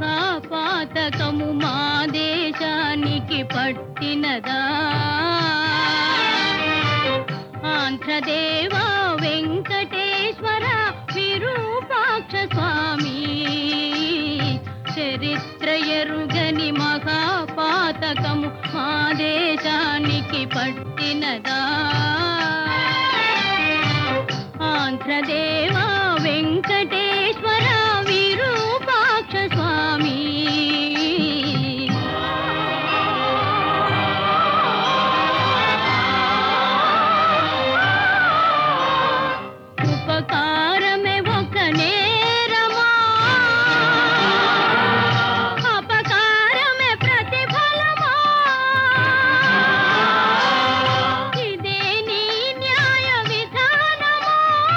మహాపాతకము మా దేశానికి పట్టినదా ఆంధ్రదేవా వెంకటేశ్వర విరూపాక్ష స్వామి చరిత్ర ఎరుగని మహాపాతకము మా దేశానికి పట్టినదా ఆంధ్రదేవా వెంకటేశ్వర విరూపాక్ష స్వామి ఉపకారమే ఒక నేరమా అపకారమే ప్రతిఫలమా ఇదే నీ న్యాయ విధానమా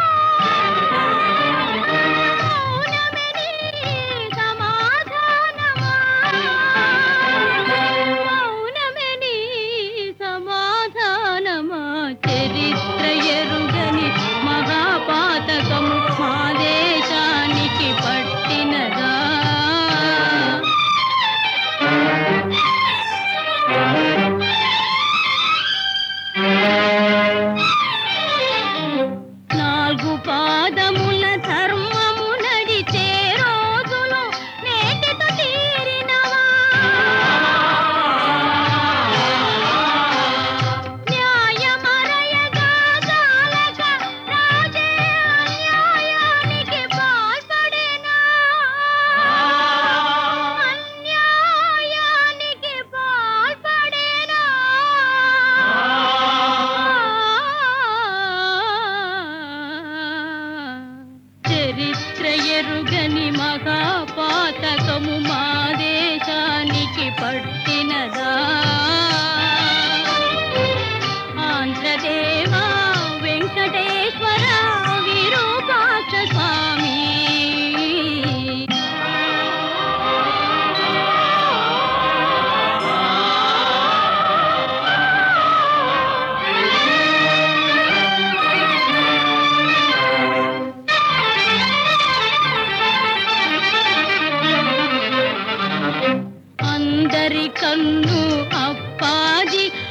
మౌనమే నీ సమాధానమా మౌనమే నీ సమాధానమా చరిత్ర ఎరుగని మహాపాతకము మా దేశానికి పట్టినదా నాలుగు పాదముల ధర్మము నడిచే రోజులు నేటితో తీరినవా న్యాయమరయగా సాలక రాజే అన్యాయానికి పాల్పడేనా అన్యాయానికి పాల్పడేనా చరిత్ర ఎరుగని మహాపాతకము మా దేశానికి పట్టినదా ఆంధ్రదేవా వెంకటేశ్వర విరూపాక్ష స్వామి అందరి కన్ను అప్పాజి